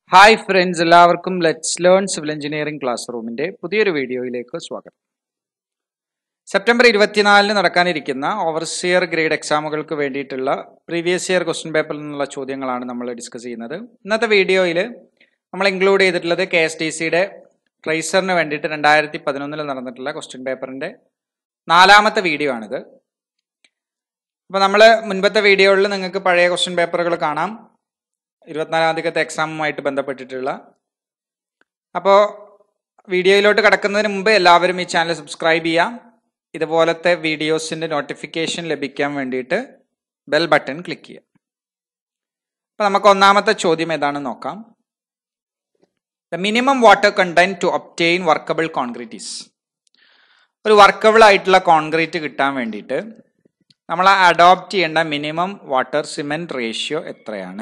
hi friends എല്ലാവർക്കും let's learn civil engineering class റൂമിന്റെ പുതിയൊരു വീഡിയോയിലേക്ക് സ്വാഗതം സെപ്റ്റംബർ ഇരുപത്തിനാലിന് നടക്കാനിരിക്കുന്ന ഓവർസിയർ ഗ്രേഡ് എക്സാമുകൾക്ക് വേണ്ടിയിട്ടുള്ള പ്രീവിയസ് ഇയർ ക്വസ്റ്റ്യൻ പേപ്പറിൽ നിന്നുള്ള ചോദ്യങ്ങളാണ് നമ്മൾ ഡിസ്കസ് ചെയ്യുന്നത് ഇന്നത്തെ വീഡിയോയിൽ നമ്മൾ ഇൻക്ലൂഡ് ചെയ്തിട്ടുള്ളത് കെ എസ് ടി സിയുടെ ട്രേസറിന് വേണ്ടിയിട്ട് രണ്ടായിരത്തി പതിനൊന്നിൽ നടന്നിട്ടുള്ള ക്വസ്റ്റ്യൻ പേപ്പറിന്റെ നാലാമത്തെ വീഡിയോ ആണിത് അപ്പോൾ നമ്മൾ മുൻപത്തെ വീഡിയോയിൽ നിങ്ങൾക്ക് പഴയ ക്വസ്റ്റ്യൻ പേപ്പറുകൾ കാണാം ഇരുപത്തിനാലാം തീയതിക്കത്തെ എക്സാമുമായിട്ട് ബന്ധപ്പെട്ടിട്ടുള്ള അപ്പോൾ വീഡിയോയിലോട്ട് കടക്കുന്നതിന് മുമ്പ് എല്ലാവരും ഈ ചാനൽ സബ്സ്ക്രൈബ് ചെയ്യാം ഇതുപോലത്തെ വീഡിയോസിന്റെ നോട്ടിഫിക്കേഷൻ ലഭിക്കാൻ വേണ്ടിയിട്ട് ബെൽ ബട്ടൺ ക്ലിക്ക് ചെയ്യാം അപ്പോൾ നമുക്ക് ഒന്നാമത്തെ ചോദ്യം ഏതാണെന്ന് നോക്കാം the minimum water content to obtain workable concretes ഒരു വർക്കബിൾ ആയിട്ടുള്ള കോൺക്രീറ്റ് കിട്ടാൻ വേണ്ടിയിട്ട് നമ്മൾ അഡോപ്റ്റ് ചെയ്യേണ്ട മിനിമം വാട്ടർ സിമെന്റ് റേഷ്യോ എത്രയാണ്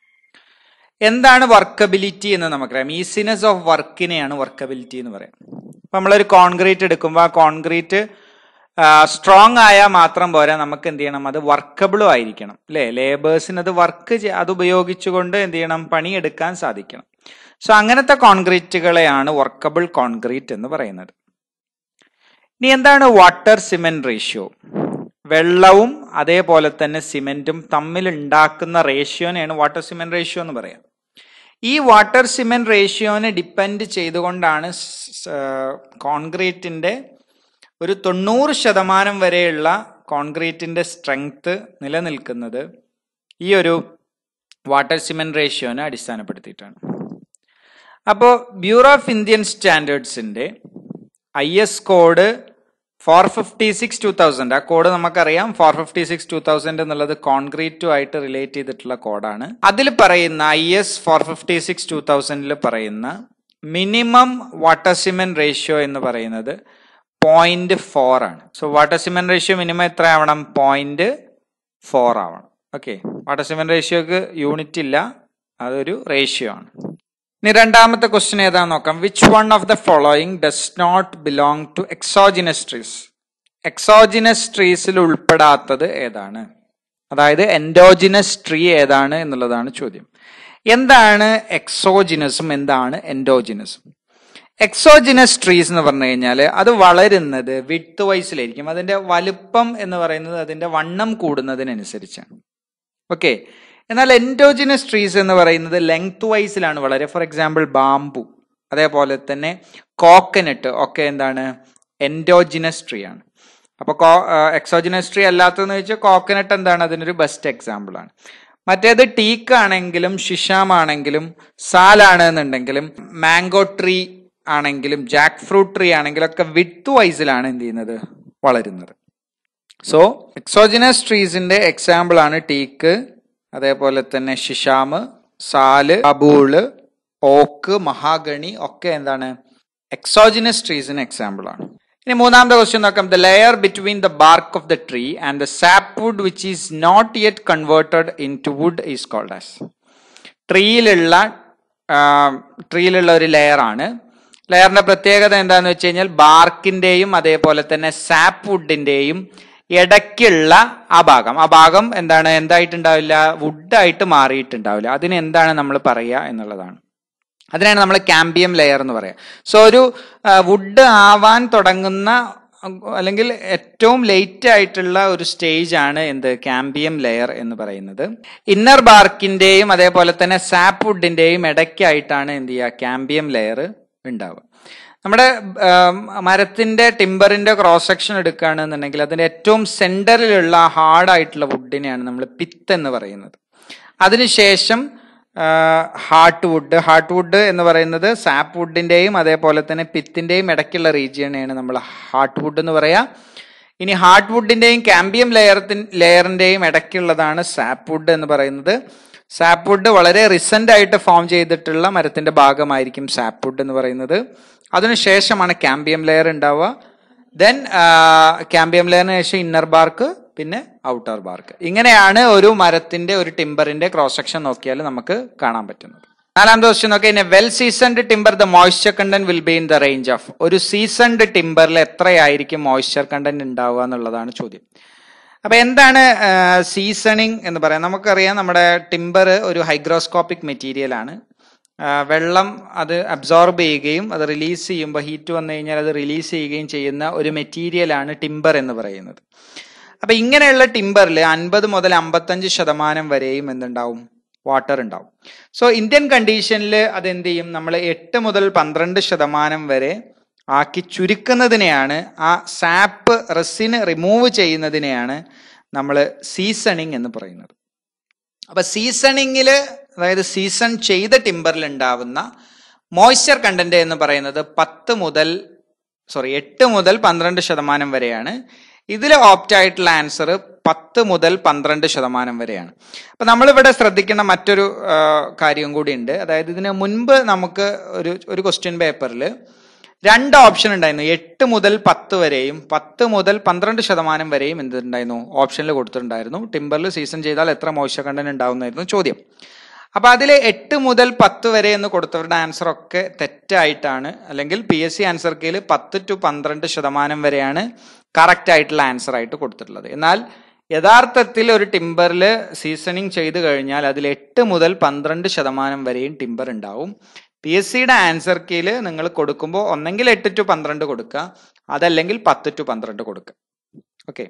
എന്താണ് വർക്കബിലിറ്റി എന്ന് നമുക്കറിയാം ഈസിനെസ് ഓഫ് വർക്കിനെയാണ് വർക്കബിലിറ്റി എന്ന് പറയാം അപ്പൊ നമ്മളൊരു കോൺക്രീറ്റ് എടുക്കുമ്പോൾ ആ കോൺക്രീറ്റ് സ്ട്രോങ് ആയാൽ മാത്രം പോരാ നമുക്ക് എന്ത് ചെയ്യണം അത് വർക്കബിളും ആയിരിക്കണം അല്ലേ ലേബേഴ്സിന് അത് വർക്ക് അത് ഉപയോഗിച്ചുകൊണ്ട് എന്ത് ചെയ്യണം പണിയെടുക്കാൻ സാധിക്കണം സോ അങ്ങനത്തെ കോൺക്രീറ്റുകളെയാണ് വർക്കബിൾ കോൺക്രീറ്റ് എന്ന് പറയുന്നത് ഇനി എന്താണ് വാട്ടർ സിമെന്റ് റേഷ്യോ വെള്ളവും അതേപോലെ തന്നെ സിമെന്റും തമ്മിൽ ഉണ്ടാക്കുന്ന റേഷ്യോനെയാണ് വാട്ടർ സിമെന്റ് റേഷ്യോ എന്ന് പറയാം ഈ വാട്ടർ സിമെന്റ് റേഷ്യോനെ ഡിപ്പെൻഡ് ചെയ്തുകൊണ്ടാണ് കോൺക്രീറ്റിന്റെ ഒരു തൊണ്ണൂറ് ശതമാനം വരെയുള്ള കോൺക്രീറ്റിന്റെ സ്ട്രെങ്ത് നിലനിൽക്കുന്നത് ഈ ഒരു വാട്ടർ സിമെന്റ് റേഷ്യോനെ അടിസ്ഥാനപ്പെടുത്തിയിട്ടാണ് അപ്പോൾ ബ്യൂറോ ഓഫ് ഇന്ത്യൻ സ്റ്റാൻഡേർഡ്സിന്റെ I S code four fifty six two thousand ആ കോഡ് നമുക്കറിയാം four fifty six two thousand എന്നുള്ളത് കോൺക്രീറ്റും ആയിട്ട് റിലേറ്റ് ചെയ്തിട്ടുള്ള കോഡാണ് അതിൽ പറയുന്ന I S four fifty six two തൗസൻഡിൽ പറയുന്ന മിനിമം വാട്ടർ സിമെന്റ് റേഷ്യോ എന്ന് പറയുന്നത് പോയിന്റ് ഫോർ ആണ് so water cement ratio minimum എത്ര ആവണം പോയിന്റ് ഫോർ ആവണം ഓക്കെ വാട്ടർ സിമെന്റ് റേഷ്യോക്ക് യൂണിറ്റ് ഇല്ല അതൊരു റേഷ്യോ ആണ് ഇനി രണ്ടാമത്തെ ക്വസ്റ്റ്യൻ ഏതാന്ന് നോക്കാം which one of the following does not belong to exogenous trees exogenous ട്രീസിൽ ഉൾപ്പെടാത്തത് ഏതാണ് അതായത് എൻഡോജിനസ് ട്രീ ഏതാണ് എന്നുള്ളതാണ് ചോദ്യം എന്താണ് എക്സോജിനസും എന്താണ് എൻഡോജിനസും എക്സോജിനസ് ട്രീസ് എന്ന് പറഞ്ഞു കഴിഞ്ഞാൽ അത് വളരുന്നത് വിത്ത് വൈസിലായിരിക്കും അതിന്റെ വലുപ്പം എന്ന് പറയുന്നത് അതിന്റെ വണ്ണം കൂടുന്നതിനനുസരിച്ചാണ് ഓക്കെ എന്നാൽ എൻഡോജിനസ് ട്രീസ് എന്ന് പറയുന്നത് ലെങ്ത് വൈസിലാണ് വളരെ ഫോർ എക്സാമ്പിൾ ബാംബു അതേപോലെ തന്നെ കോക്കനട്ട് ഒക്കെ എന്താണ് എൻഡോജിനസ് ട്രീ ആണ് അപ്പോൾ കോ എക്സോജിനസ് ട്രീ അല്ലാത്തതെന്ന് വെച്ചാൽ കോക്കനട്ട് എന്താണ് അതിനൊരു ബെസ്റ്റ് എക്സാമ്പിൾ ആണ് മറ്റേത് ടീക്ക് ആണെങ്കിലും ഷിഷാം ആണെങ്കിലും സാലാണ് എന്നുണ്ടെങ്കിലും മാംഗോ ട്രീ ആണെങ്കിലും ജാക്ക് ഫ്രൂട്ട് ട്രീ ആണെങ്കിലും ഒക്കെ വിത്ത് വൈസിലാണ് എന്ത് ചെയ്യുന്നത് വളരുന്നത് സോ എക്സോജിനസ് ട്രീസിന്റെ എക്സാമ്പിൾ ആണ് ടീക്ക് അതേപോലെ തന്നെ ഷിഷാമ് സാല് അബൂള് ഓക്ക് മഹാഗണി ഒക്കെ എന്താണ് എക്സോജിനസ് ട്രീസിന് എക്സാമ്പിൾ ആണ് ഇനി മൂന്നാമത്തെ ക്വസ്റ്റ്യൻ നോക്കാം the layer between the bark of the tree and the sapwood which is not yet converted into wood is called as ട്രീയിലുള്ള ട്രീയിലുള്ള ഒരു ലെയർ ആണ് ലെയറിന്റെ പ്രത്യേകത എന്താണെന്ന് വെച്ച് കഴിഞ്ഞാൽ ബാർക്കിന്റെയും അതേപോലെ തന്നെ സാപ്പ് വുഡിന്റെയും ഇടയ്ക്കുള്ള ആ ഭാഗം ആ ഭാഗം എന്താണ് എന്തായിട്ടുണ്ടാവില്ല വുഡായിട്ട് മാറിയിട്ടുണ്ടാവില്ല അതിന് എന്താണ് നമ്മൾ പറയുക എന്നുള്ളതാണ് അതിനാണ് നമ്മൾ കാമ്പിയം ലെയർ എന്ന് പറയുക സോ ഒരു വുഡ് ആവാൻ തുടങ്ങുന്ന അല്ലെങ്കിൽ ഏറ്റവും ലേറ്റ് ആയിട്ടുള്ള ഒരു സ്റ്റേജ് ആണ് എന്ത് കാമ്പിയം ലെയർ എന്ന് പറയുന്നത് ഇന്നർ ബാർക്കിന്റെയും അതേപോലെ തന്നെ സാപ്പ് വുഡിന്റെയും ഇടയ്ക്കായിട്ടാണ് എന്ത് ചെയ്യുക കാമ്പിയം ലെയർ ഉണ്ടാവുക നമ്മുടെ മരത്തിന്റെ ടിമ്പറിന്റെ ക്രോസ് സെക്ഷൻ എടുക്കുകയാണെന്നുണ്ടെങ്കിൽ അതിന്റെ ഏറ്റവും സെന്ററിലുള്ള ഹാർഡായിട്ടുള്ള വുഡിനെയാണ് നമ്മൾ പിത്ത് എന്ന് പറയുന്നത് അതിനുശേഷം ഹാർട്ട് വുഡ് ഹാർട്ട് വുഡ് എന്ന് പറയുന്നത് സാപ്പ് വുഡിന്റെയും അതേപോലെ തന്നെ പിത്തിന്റെയും ഇടയ്ക്കുള്ള റീജിയനെയാണ് നമ്മൾ ഹാർട്ട് വുഡ് എന്ന് പറയാ ഇനി ഹാർട്ട് വുഡിന്റെയും കാമ്പിയം ലെയറത്തിൻ ലെയറിന്റെയും ഇടയ്ക്കുള്ളതാണ് സാപ്പ് വുഡ് എന്ന് പറയുന്നത് സാപ്പ് വുഡ് വളരെ റിസന്റ് ആയിട്ട് ഫോം ചെയ്തിട്ടുള്ള മരത്തിന്റെ ഭാഗമായിരിക്കും സാപ്പ് വുഡ് എന്ന് പറയുന്നത് അതിനുശേഷമാണ് കാമ്പിയം ലെയർ ഉണ്ടാവുക ദെൻ കാമ്പിയം ലെയറിന് ശേഷം ഇന്നർ ബാർക്ക് പിന്നെ ഔട്ടർ ബാർക്ക് ഇങ്ങനെയാണ് ഒരു മരത്തിന്റെ ഒരു ടിമ്പറിന്റെ ക്രോസ് സെക്ഷൻ നോക്കിയാൽ നമുക്ക് കാണാൻ പറ്റുന്നത് നാലാമത്തെ ക്വസ്റ്റ്യൻ നോക്കി ഇനി well seasoned timber the moisture content will be in the range of ഒരു സീസൺഡ് ടിമ്പറിൽ എത്രയായിരിക്കും മോയ്സ്ചർ കണ്ടന്റ് ഉണ്ടാവുക എന്നുള്ളതാണ് ചോദ്യം അപ്പൊ എന്താണ് സീസണിങ് എന്ന് പറയാം നമുക്കറിയാം നമ്മുടെ ടിമ്പർ ഒരു ഹൈഗ്രോസ്കോപ്പിക് മെറ്റീരിയൽ ആണ് ആ, വെള്ളം അത് അബ്സോർബ് ചെയ്യുകയും അത് റിലീസ് ചെയ്യുമ്പോൾ ഹീറ്റ് വന്നു കഴിഞ്ഞാൽ അത് റിലീസ് ചെയ്യുകയും ചെയ്യുന്ന ഒരു മെറ്റീരിയലാണ് ടിമ്പർ എന്ന് പറയുന്നത് അപ്പൊ ഇങ്ങനെയുള്ള ടിമ്പറിൽ അൻപത് മുതൽ അമ്പത്തഞ്ച് ശതമാനം വരെയും എന്തുണ്ടാവും വാട്ടർ ഉണ്ടാവും സോ ഇന്ത്യൻ കണ്ടീഷനിൽ അത് എന്ത് ചെയ്യും നമ്മൾ എട്ട് മുതൽ പന്ത്രണ്ട് ശതമാനം വരെ ആക്കി ചുരുക്കുന്നതിനെയാണ് ആ സാപ്പ് റെസിന് റിമൂവ് ചെയ്യുന്നതിനെയാണ് നമ്മൾ സീസണിങ് എന്ന് പറയുന്നത് അപ്പൊ സീസണിങ്ങിൽ അതായത് സീസൺ ചെയ്ത ടിമ്പറിൽ ഉണ്ടാവുന്ന മോയ്സ്ചർ കണ്ടന്റ് എന്ന് പറയുന്നത് പത്ത് മുതൽ സോറി എട്ട് മുതൽ പന്ത്രണ്ട് ശതമാനം വരെയാണ് ഇതിൽ ഓപ്റ്റ് ആയിട്ടുള്ള ആൻസർ പത്ത് മുതൽ പന്ത്രണ്ട് ശതമാനം വരെയാണ് അപ്പൊ നമ്മളിവിടെ ശ്രദ്ധിക്കേണ്ട മറ്റൊരു ആ, കാര്യം കൂടി ഉണ്ട് അതായത് ഇതിന് മുൻപ് നമുക്ക് ഒരു ഒരു ക്വസ്റ്റ്യൻ പേപ്പറിൽ രണ്ട് ഓപ്ഷൻ ഉണ്ടായിരുന്നു എട്ട് മുതൽ പത്ത് വരെയും പത്ത് മുതൽ പന്ത്രണ്ട് ശതമാനം വരെയും എന്തുണ്ടായിരുന്നു ഓപ്ഷനിൽ കൊടുത്തിട്ടുണ്ടായിരുന്നു ടിമ്പറിൽ സീസൺ ചെയ്താൽ എത്ര മോശ കണ്ടന്റ് ഉണ്ടാവുന്നായിരുന്നു ചോദ്യം അപ്പൊ അതിൽ എട്ട് മുതൽ പത്ത് വരെ എന്ന് കൊടുത്തവരുടെ ആൻസർ ഒക്കെ തെറ്റായിട്ടാണ് അല്ലെങ്കിൽ പി എസ് സി ആൻസർ കീയിൽ പത്ത് ടു പന്ത്രണ്ട് ശതമാനം വരെയാണ് കറക്റ്റ് ആയിട്ടുള്ള ആൻസർ ആയിട്ട് കൊടുത്തിട്ടുള്ളത് എന്നാൽ യഥാർത്ഥത്തിൽ ഒരു ടിമ്പറിൽ സീസണിങ് ചെയ്ത് കഴിഞ്ഞാൽ അതിൽ എട്ട് മുതൽ പന്ത്രണ്ട് ശതമാനം വരെയും ടിമ്പർ ഉണ്ടാവും പി എസ് സിയുടെ ആൻസർ കീയിൽ നിങ്ങൾ കൊടുക്കുമ്പോൾ ഒന്നെങ്കിൽ എട്ട് ടു പന്ത്രണ്ട് കൊടുക്കുക അതല്ലെങ്കിൽ പത്ത് ടു പന്ത്രണ്ട് കൊടുക്കുക ഓക്കെ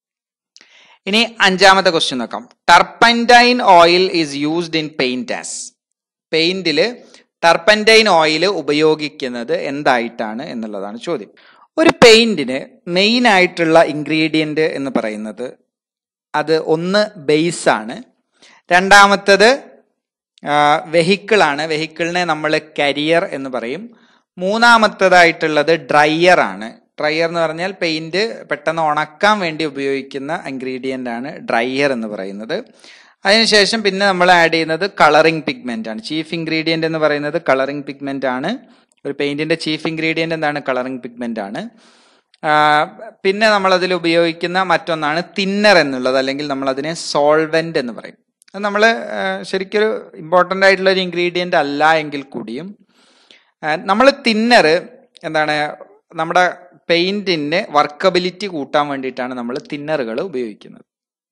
ഇനി അഞ്ചാമത്തെ ക്വസ്റ്റ്യൻ നോക്കാം turpentine oil is used in paint as പെയിന്റിൽ ടർപ്പൻറ്റൈൻ ഓയിൽ ഉപയോഗിക്കുന്നത് എന്തായിട്ടാണ് എന്നുള്ളതാണ് ചോദ്യം ഒരു പെയിന്റിന് മെയിൻ ആയിട്ടുള്ള ഇൻഗ്രീഡിയന്റ് എന്ന് പറയുന്നത് അത് ഒന്ന് ബേസ് ആണ് രണ്ടാമത്തത് വെഹിക്കിൾ ആണ് വെഹിക്കിളിനെ നമ്മൾ കരിയർ എന്ന് പറയും മൂന്നാമത്തതായിട്ടുള്ളത് ഡ്രയർ ആണ് ഡ്രയർ എന്ന് പറഞ്ഞാൽ പെയിന്റ് പെട്ടെന്ന് ഉണക്കാൻ വേണ്ടി ഉപയോഗിക്കുന്ന ഇൻഗ്രീഡിയന്റ് ആണ് ഡ്രയർ എന്ന് പറയുന്നത് അതിനുശേഷം പിന്നെ നമ്മൾ ആഡ് ചെയ്യുന്നത് കളറിംഗ് പിഗ്മെന്റ് ആണ് ചീഫ് ഇൻഗ്രീഡിയന്റ് എന്ന് പറയുന്നത് കളറിംഗ് പിഗ്മെന്റ് ആണ് ഒരു പെയിന്റിന്റെ ചീഫ് ഇൻഗ്രീഡിയന്റ് എന്താണ് കളറിംഗ് പിഗ്മെന്റ് ആണ് ആ, പിന്നെ നമ്മൾ അതിൽ ഉപയോഗിക്കുന്ന മറ്റൊന്നാണ് തിന്നർ എന്നുള്ളത് അല്ലെങ്കിൽ നമ്മൾ അതിനെ സോൾവെന്റ് എന്ന് പറയും അത് നമ്മൾ ശരിക്കൊരു ഇമ്പോർട്ടൻ്റ് ആയിട്ടുള്ള ഒരു ഇൻഗ്രീഡിയന്റ് അല്ല എങ്കിൽ കൂടിയും നമ്മൾ തിന്നർ എന്താണ് നമ്മുടെ പെയിന്റിന്റെ വർക്കബിലിറ്റി കൂട്ടാൻ വേണ്ടിയിട്ടാണ് നമ്മൾ തിന്നറുകൾ ഉപയോഗിക്കുന്നത്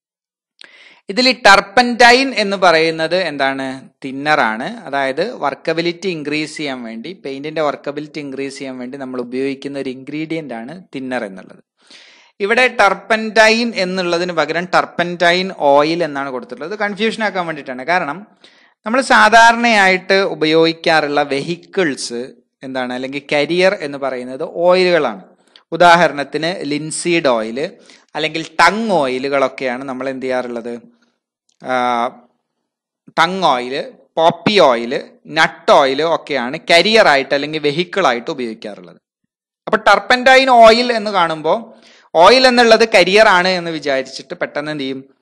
ഇതിൽ ടർപ്പൻറ്റൈൻ എന്ന് പറയുന്നത് എന്താണ് തിന്നറാണ് അതായത് വർക്കബിലിറ്റി ഇൻക്രീസ് ചെയ്യാൻ വേണ്ടി പെയിന്റിന്റെ വർക്കബിലിറ്റി ഇൻക്രീസ് ചെയ്യാൻ വേണ്ടി നമ്മൾ ഉപയോഗിക്കുന്ന ഒരു ഇൻഗ്രീഡിയന്റ് ആണ് തിന്നർ എന്നുള്ളത് ഇവിടെ ടർപ്പൻറ്റൈൻ എന്നുള്ളതിന് പകരം ടർപ്പൻറ്റൈൻ ഓയിൽ എന്നാണ് കൊടുത്തിട്ടുള്ളത് കൺഫ്യൂഷൻ ആക്കാൻ വേണ്ടിയിട്ടാണ് കാരണം നമ്മൾ സാധാരണയായിട്ട് ഉപയോഗിക്കാറുള്ള വെഹിക്കിൾസ് എന്താണ് അല്ലെങ്കിൽ കരിയർ എന്ന് പറയുന്നത് ഓയിലുകളാണ് ഉദാഹരണത്തിന് ലിൻസീഡ് ഓയിൽ അല്ലെങ്കിൽ ടങ് ഓയിലുകളൊക്കെയാണ് നമ്മൾ എന്ത് ചെയ്യാറുള്ളത് tung oil poppy oil nut oil ഒക്കെയാണ് കരിയർ ആയിട്ട് അല്ലെങ്കിൽ വെഹിക്കിൾ ആയിട്ട് ഉപയോഗിക്കാറുള്ളത് അപ്പൊ ടർപ്പൻറ്റൈൻ ഓയിൽ എന്ന് കാണുമ്പോൾ ഓയിൽ എന്നുള്ളത് കരിയർ ആണ് എന്ന് വിചാരിച്ചിട്ട് പെട്ടെന്ന് എന്ത് ചെയ്യും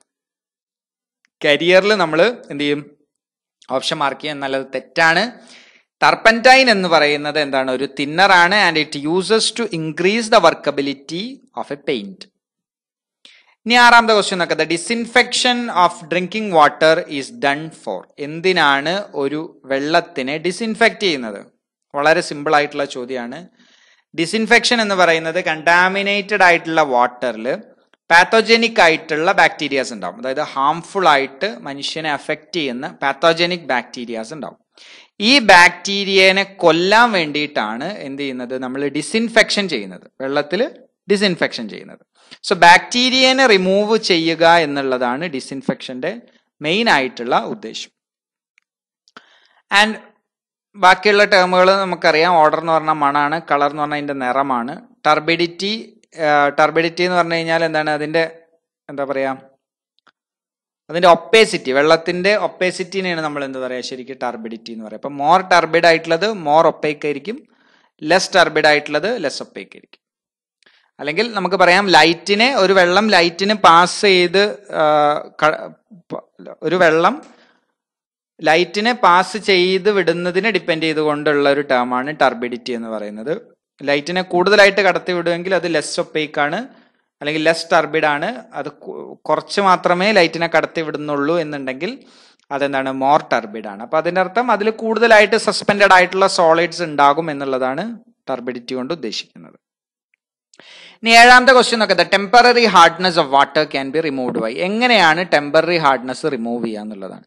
കരിയറിൽ നമ്മൾ എന്ത് ചെയ്യും ഓപ്ഷൻ മാർക്ക് ചെയ്യാൻ നല്ലത് തെറ്റാണ് ടർപ്പൻറ്റൈൻ എന്ന് പറയുന്നത് എന്താണ് ഒരു തിന്നറാണ് and it uses to increase the workability of a paint ഇനി ആറാമത്തെ ക്വസ്റ്റ്യൻ നോക്കാം the disinfection of drinking water is done for എന്തിനാണ് ഒരു വെള്ളത്തിനെ ഡിസിൻഫെക്ട് ചെയ്യുന്നത് വളരെ സിമ്പിൾ ആയിട്ടുള്ള ചോദ്യമാണ് ഡിസിൻഫെക്ഷൻ എന്ന് പറയുന്നത് കണ്ടാമിനേറ്റഡ് ആയിട്ടുള്ള വാട്ടറിൽ പാത്തോജനിക് ആയിട്ടുള്ള ബാക്ടീരിയാസ് ഉണ്ടാവും അതായത് ഹാംഫുൾ ആയിട്ട് മനുഷ്യനെ അഫക്റ്റ് ചെയ്യുന്ന പാത്തോജനിക് ബാക്ടീരിയാസ് ഉണ്ടാവും ഈ ബാക്ടീരിയനെ കൊല്ലാൻ വേണ്ടിയിട്ടാണ് എന്ത് ചെയ്യുന്നത് നമ്മൾ ഡിസിൻഫെക്ഷൻ ചെയ്യുന്നത് വെള്ളത്തിൽ ഡിസിൻഫെക്ഷൻ ചെയ്യുന്നത് സോ ബാക്ടീരിയനെ റിമൂവ് ചെയ്യുക എന്നുള്ളതാണ് ഡിസിൻഫെക്ഷന്റെ മെയിൻ ആയിട്ടുള്ള ഉദ്ദേശം ആൻഡ് ബാക്കിയുള്ള ടേമുകൾ നമുക്കറിയാം ഓർഡർ എന്ന് പറഞ്ഞാൽ മണാണ് കളർ എന്ന് പറഞ്ഞാൽ അതിന്റെ നിറമാണ് ടർബിഡിറ്റി ടർബിഡിറ്റി എന്ന് പറഞ്ഞു കഴിഞ്ഞാൽ എന്താണ് അതിന്റെ എന്താ പറയാ അതിന്റെ ഒപ്പേസിറ്റി വെള്ളത്തിന്റെ ഒപ്പേസിറ്റിനെയാണ് നമ്മൾ എന്ത് പറയാ ശരിക്കും ടർബിഡിറ്റി എന്ന് പറയാം അപ്പൊ മോർ ടർബിഡ് ആയിട്ടുള്ളത് മോർ ഒപ്പേക്ക് ആയിരിക്കും ലെസ് ടർബിഡ് ആയിട്ടുള്ളത് ലെസ് ഒപ്പേക്ക് ആയിരിക്കും അല്ലെങ്കിൽ നമുക്ക് പറയാം ലൈറ്റിനെ ഒരു വെള്ളം ലൈറ്റിന് പാസ് ചെയ്ത് ആ, ക- പ- ഒരു വെള്ളം ലൈറ്റിനെ പാസ് ചെയ്ത് വിടുന്നതിനെ ഡിപ്പെൻഡ് ചെയ്തുകൊണ്ടുള്ള ഒരു ടേമാണ് ടർബിഡിറ്റി എന്ന് പറയുന്നത് ലൈറ്റിനെ കൂടുതലായിട്ട് കടത്തി വിടുമെങ്കിൽ അത് ലെസ് ഒപ്പേക്ക് ആണ് അല്ലെങ്കിൽ ലെസ് ടർബിഡ് ആണ് അത് കു- കുറച്ച് മാത്രമേ ലൈറ്റിനെ കടത്തി വിടുന്നുള്ളൂ എന്നുണ്ടെങ്കിൽ അതെന്താണ് മോർ ടർബിഡ് ആണ് അപ്പൊ അതിന്റെ അർത്ഥം അതിൽ കൂടുതലായിട്ട് സസ്പെൻഡഡ് ആയിട്ടുള്ള സോളിഡ്സ് ഉണ്ടാകും എന്നുള്ളതാണ് ടർബിഡിറ്റി കൊണ്ട് ഉദ്ദേശിക്കുന്നത് ഇനി ഏഴാമത്തെ ക്വസ്റ്റ്യൻ നോക്കാം temporary hardness of water can be removed by എങ്ങനെയാണ് ടെമ്പററി ഹാർഡ്നെസ് റിമൂവ് ചെയ്യുക എന്നുള്ളതാണ്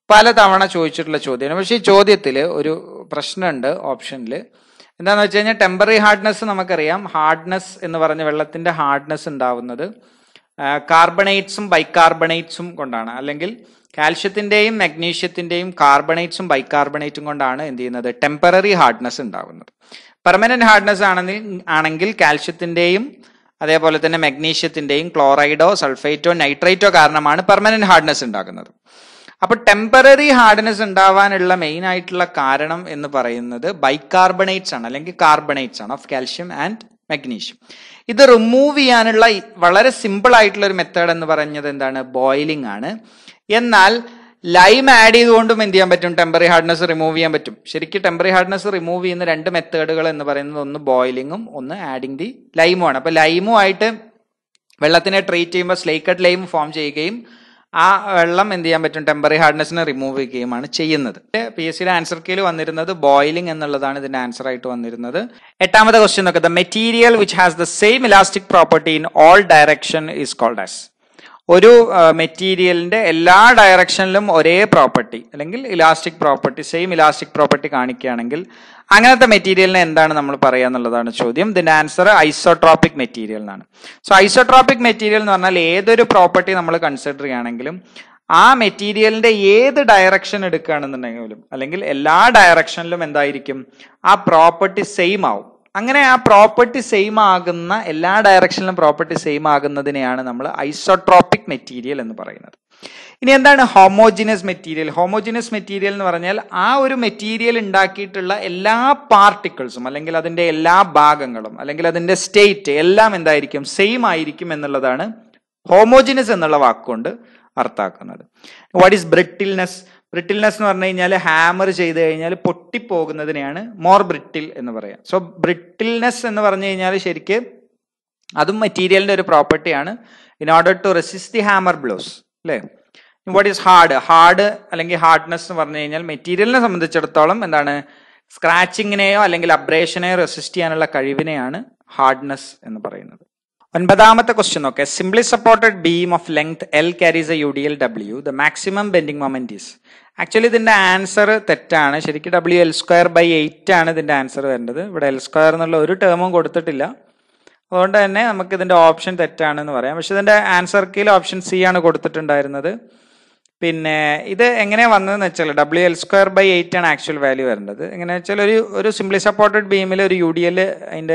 പലതവണ ചോദിച്ചിട്ടുള്ള ചോദ്യമാണ് പക്ഷേ ഈ ചോദ്യത്തിൽ ഒരു പ്രശ്നമുണ്ട് ഓപ്ഷനിൽ എന്താണെന്ന് വെച്ച് കഴിഞ്ഞാൽ ടെമ്പററി ഹാർഡ്നെസ് നമുക്കറിയാം ഹാർഡ്നെസ് എന്ന് പറഞ്ഞ വെള്ളത്തിന്റെ ഹാർഡ്നെസ് ഉണ്ടാവുന്നത് കാർബണേറ്റ്സും ബൈകാർബണേറ്റ്സും കൊണ്ടാണ് അല്ലെങ്കിൽ കാൽഷ്യത്തിന്റെയും മഗ്നീഷ്യത്തിന്റെയും കാർബണേറ്റ്സും ബൈകാർബണേറ്റും കൊണ്ടാണ് എന്ത് ചെയ്യുന്നത് ടെമ്പററി ഹാർഡ്നെസ് ഉണ്ടാവുന്നത് പെർമനന്റ് ഹാർഡ്നെസ് ആണെങ്കിൽ ആണെങ്കിൽ കാൽഷ്യത്തിന്റെയും അതേപോലെ തന്നെ മഗ്നീഷ്യത്തിന്റെയും ക്ലോറൈഡോ സൾഫേറ്റോ നൈട്രേറ്റോ കാരണമാണ് പെർമനന്റ് ഹാർഡ്നെസ് ഉണ്ടാകുന്നത് അപ്പൊ ടെമ്പററി ഹാർഡ്നെസ് ഉണ്ടാവാനുള്ള മെയിൻ ആയിട്ടുള്ള കാരണം എന്ന് പറയുന്നത് ബൈകാർബണേറ്റ്സ് ആണ് അല്ലെങ്കിൽ കാർബണേറ്റ്സ് ആണ് ഓഫ് കാൽഷ്യം ആൻഡ് മഗ്നീഷ്യം ഇത് റിമൂവ് ചെയ്യാനുള്ള ഈ വളരെ സിമ്പിൾ ആയിട്ടുള്ള ഒരു മെത്തേഡ് എന്ന് പറഞ്ഞത് എന്താണ് ബോയിലിംഗ് ആണ് എന്നാൽ ലൈം ആഡ് ചെയ്തുകൊണ്ടും എന്ത് ചെയ്യാൻ പറ്റും ടെമ്പററി ഹാർഡ്നെസ് റിമൂവ് ചെയ്യാൻ പറ്റും ശരിക്കും ടെമ്പററി ഹാർഡ്നെസ് റിമൂവ് ചെയ്യുന്ന രണ്ട് മെത്തേഡുകൾ എന്ന് പറയുന്നത് ഒന്ന് ബോയിലിങ്ങും ഒന്ന് ആഡിങ് ദി ലൈമും ആണ് അപ്പൊ ലൈമുമായിട്ട് വെള്ളത്തിനെ ട്രീറ്റ് ചെയ്യുമ്പോൾ സ്ലേക്കഡ് ലൈം ഫോം ചെയ്യുകയും ആ വെള്ളം എന്ത് ചെയ്യാൻ പറ്റും ടെമ്പററി ഹാർഡ്നെസ്സിനെ റിമൂവ് ചെയ്യുകയുമാണ് ചെയ്യുന്നത് പി എസ് സിയുടെ ആൻസർ കീയിൽ വന്നിരുന്നത് ബോയിലിംഗ് എന്നുള്ളതാണ് ഇതിന്റെ ആൻസർ ആയിട്ട് വന്നിരുന്നത് എട്ടാമത്തെ ക്വസ്റ്റ്യൻ നോക്കുക the material which has the same elastic property in all direction is called as ഒരു മെറ്റീരിയലിന്റെ എല്ലാ ഡയറക്ഷനിലും ഒരേ പ്രോപ്പർട്ടി അല്ലെങ്കിൽ elastic property same elastic property കാണിക്കുകയാണെങ്കിൽ അങ്ങനത്തെ മെറ്റീരിയലിനെ എന്താണ് നമ്മൾ പറയുക എന്നുള്ളതാണ് ചോദ്യം ഇതിന്റെ ആൻസർ ഐസോട്രോപിക് മെറ്റീരിയൽ എന്നാണ് സോ ഐസോട്രോപിക് മെറ്റീരിയൽ എന്ന് പറഞ്ഞാൽ ഏതൊരു പ്രോപ്പർട്ടി നമ്മൾ കൺസിഡർ ചെയ്യുകയാണെങ്കിലും ആ മെറ്റീരിയലിന്റെ ഏത് ഡയറക്ഷൻ എടുക്കുകയാണെന്നുണ്ടെങ്കിലും അല്ലെങ്കിൽ എല്ലാ ഡയറക്ഷനിലും എന്തായിരിക്കും ആ പ്രോപ്പർട്ടി സെയിം ആവും അങ്ങനെ ആ പ്രോപ്പർട്ടി സെയിം ആകുന്ന എല്ലാ ഡയറക്ഷനിലും പ്രോപ്പർട്ടി സെയിം ആകുന്നതിനെയാണ് നമ്മൾ ഐസോട്രോപിക് മെറ്റീരിയൽ എന്ന് പറയുന്നത് ഇനി എന്താണ് ഹോമോജിനസ് മെറ്റീരിയൽ ഹോമോജിനസ് മെറ്റീരിയൽ എന്ന് പറഞ്ഞാൽ ആ ഒരു മെറ്റീരിയൽ ഉണ്ടാക്കിയിട്ടുള്ള എല്ലാ പാർട്ടിക്കിൾസും അല്ലെങ്കിൽ അതിന്റെ എല്ലാ ഭാഗങ്ങളും അല്ലെങ്കിൽ അതിന്റെ സ്റ്റേറ്റ് എല്ലാം എന്തായിരിക്കും സെയിം ആയിരിക്കും എന്നുള്ളതാണ് ഹോമോജിനസ് എന്നുള്ള വാക്കുകൊണ്ട് അർത്ഥാക്കുന്നത് വാട്ട് ഈസ് ബ്രിട്ടിൽനെസ് ബ്രിട്ടിൽനെസ് എന്ന് പറഞ്ഞു കഴിഞ്ഞാൽ ഹാമർ ചെയ്ത് കഴിഞ്ഞാൽ പൊട്ടിപ്പോകുന്നതിനെയാണ് മോർ ബ്രിട്ടിൽ എന്ന് പറയാം സോ ബ്രിട്ടിൽനെസ് എന്ന് പറഞ്ഞു കഴിഞ്ഞാൽ ശരിക്ക് അതും മെറ്റീരിയലിന്റെ ഒരു പ്രോപ്പർട്ടിയാണ് in order to resist the hammer blows അല്ലേ വാട്ട് ഈസ് ഹാർഡ് ഹാർഡ് അല്ലെങ്കിൽ ഹാർഡ്നെസ് എന്ന് പറഞ്ഞു കഴിഞ്ഞാൽ മെറ്റീരിയലിനെ സംബന്ധിച്ചിടത്തോളം എന്താണ് സ്ക്രാച്ചിങ്ങിനെയോ അല്ലെങ്കിൽ അബ്രേഷനെയോ റെസിസ്റ്റ് ചെയ്യാനുള്ള കഴിവിനെയാണ് ഹാർഡ്നെസ് എന്ന് പറയുന്നത് ഒൻപതാമത്തെ ക്വസ്റ്റ്യൻ നോക്കെ simply supported beam of length L carries a U D L W the maximum bending moment is actually ഇതിന്റെ ആൻസർ തെറ്റാണ് ശരിക്കും W L square by eight ആണ് ഇതിന്റെ ആൻസർ വരേണ്ടത് ഇവിടെ എൽ സ്ക്വയർ എന്നുള്ള ഒരു ടേമും കൊടുത്തിട്ടില്ല അതുകൊണ്ട് തന്നെ നമുക്ക് ഇതിന്റെ ഓപ്ഷൻ തെറ്റാണെന്ന് പറയാം പക്ഷെ ഇതിന്റെ ആൻസർ കീയിൽ ഓപ്ഷൻ സി ആണ് കൊടുത്തിട്ടുണ്ടായിരുന്നത് പിന്നെ ഇത് എങ്ങനെ വന്നതെന്ന് വെച്ചാൽ W L square by eight ആണ് ആക്ച്വൽ വാല്യൂ വരേണ്ടത് എങ്ങനെ വെച്ചാൽ ഒരു ഒരു സിംപ്ലി സപ്പോർട്ടഡ് ബീമിൽ ഒരു യു ഡി എൽ അതിന്റെ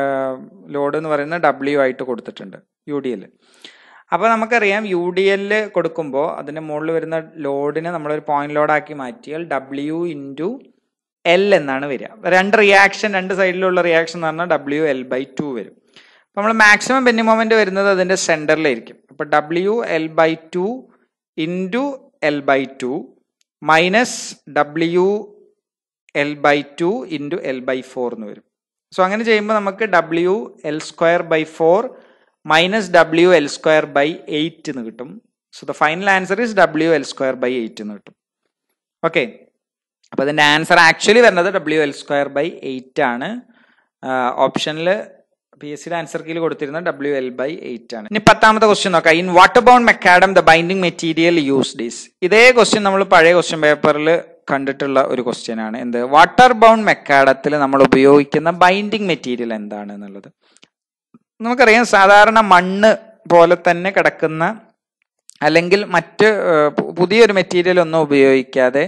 ലോഡ് എന്ന് പറയുന്നത് ഡബ്ല്യു ആയിട്ട് കൊടുത്തിട്ടുണ്ട് യു ഡി എൽ അപ്പോൾ നമുക്കറിയാം യു ഡി എല്ലിൽ കൊടുക്കുമ്പോൾ അതിന്റെ മുകളിൽ വരുന്ന ലോഡിനെ നമ്മളൊരു പോയിന്റ് ലോഡാക്കി മാറ്റിയാൽ ഡബ്ല്യു ഇൻറ്റു എൽ എന്നാണ് വരിക രണ്ട് റിയാക്ഷൻ രണ്ട് സൈഡിലുള്ള റിയാക്ഷൻ എന്ന് പറഞ്ഞാൽ ഡബ്ല്യു എൽ ബൈ ടു വരും അപ്പോൾ നമ്മൾ മാക്സിമം ബെന്നി മൊമെന്റ് വരുന്നത് അതിന്റെ സെന്ററിലായിരിക്കും അപ്പോൾ W L by two into L by two minus W L by two into L by four എന്ന് വരും സോ അങ്ങനെ ചെയ്യുമ്പോൾ നമുക്ക് W L square by four minus W L square by eight എന്ന് കിട്ടും so the final answer is W L square by eight എന്ന് കിട്ടും okay അപ്പോൾ അതിൻ്റെ ആൻസർ ആക്ച്വലി വരുന്നത് W L square by eight ആണ് ഓപ്ഷനിൽ പി എസ് സിയുടെ ആൻസർ കീഴിൽ കൊടുത്തിരുന്ന ഡബ്ല്യു എൽ ബൈ എയ്റ്റ് ആണ് ഇനി പത്താമത്തെ ക്വസ്റ്റ്യൻ നോക്കാം in water bound macadam the binding material used is ഇതേ ക്വസ്റ്റ്യൻ നമ്മൾ പഴയ ക്വസ്റ്റ്യൻ പേപ്പറിൽ കണ്ടിട്ടുള്ള ഒരു ക്വസ്റ്റ്യൻ ആണ് എന്ത് വാട്ടർ ബൗണ്ട് മെക്കാഡത്തിൽ നമ്മൾ ഉപയോഗിക്കുന്ന ബൈൻഡിങ് മെറ്റീരിയൽ എന്താണ് എന്നുള്ളത് നമുക്കറിയാം സാധാരണ മണ്ണ് പോലെ തന്നെ കിടക്കുന്ന അല്ലെങ്കിൽ മറ്റ് പുതിയൊരു മെറ്റീരിയൽ ഒന്നും ഉപയോഗിക്കാതെ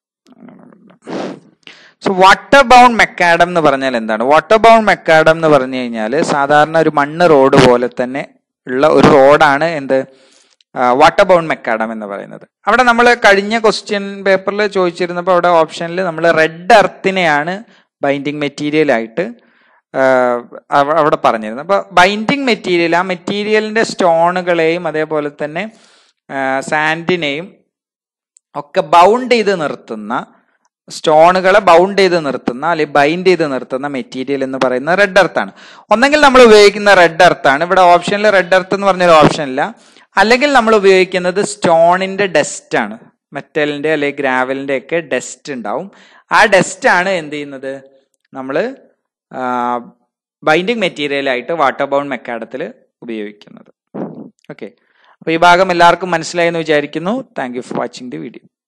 സോ വാട്ടർ ബൗണ്ട് മെക്കാഡം എന്ന് പറഞ്ഞാൽ എന്താണ് വാട്ടർ ബൗണ്ട് മെക്കാഡം എന്ന് പറഞ്ഞു കഴിഞ്ഞാൽ സാധാരണ ഒരു മണ്ണ് റോഡ് പോലെ തന്നെ ഉള്ള ഒരു റോഡാണ് എന്ത് വാട്ടർ ബൗണ്ട് മെക്കാഡം എന്ന് പറയുന്നത് അവിടെ നമ്മൾ കഴിഞ്ഞ ക്വസ്റ്റ്യൻ പേപ്പറിൽ ചോദിച്ചിരുന്നപ്പോൾ അവിടെ ഓപ്ഷനിൽ നമ്മൾ റെഡ് എർത്തിനെയാണ് ബൈൻഡിങ് മെറ്റീരിയൽ ആയിട്ട് അവിടെ പറഞ്ഞിരുന്നത് അപ്പൊ ബൈൻഡിങ് മെറ്റീരിയൽ ആ മെറ്റീരിയലിന്റെ സ്റ്റോണുകളെയും അതേപോലെ തന്നെ സാൻഡിനെയും ഒക്കെ ബൗണ്ട് ചെയ്ത് നിർത്തുന്ന സ്റ്റോണുകളെ ബൗണ്ട് ചെയ്ത് നിർത്തുന്ന അല്ലെങ്കിൽ ബൈൻഡ് ചെയ്ത് നിർത്തുന്ന മെറ്റീരിയൽ എന്ന് പറയുന്നത് റെഡ് എർത്ത് ആണ് ഒന്നെങ്കിൽ നമ്മൾ ഉപയോഗിക്കുന്ന റെഡ് എർത്ത് ആണ് ഇവിടെ ഓപ്ഷനിൽ റെഡ് എർത്ത് എന്ന് പറഞ്ഞൊരു ഓപ്ഷൻ ഇല്ല അല്ലെങ്കിൽ നമ്മൾ ഉപയോഗിക്കുന്നത് സ്റ്റോണിന്റെ ഡസ്റ്റ് ആണ് മെറ്റലിന്റെ അല്ലെങ്കിൽ ഗ്രാവലിന്റെ ഒക്കെ ഡസ്റ്റ് ഉണ്ടാവും ആ ഡസ്റ്റ് ആണ് എന്ത് ചെയ്യുന്നത് നമ്മൾ ബൈൻഡിങ് മെറ്റീരിയൽ ആയിട്ട് വാട്ടർ ബൗണ്ട് മെക്കാഡത്തിൽ ഉപയോഗിക്കുന്നത് ഓക്കെ അപ്പോൾ ഈ ഭാഗം എല്ലാവർക്കും മനസ്സിലായെന്ന് വിചാരിക്കുന്നു thank you for watching the video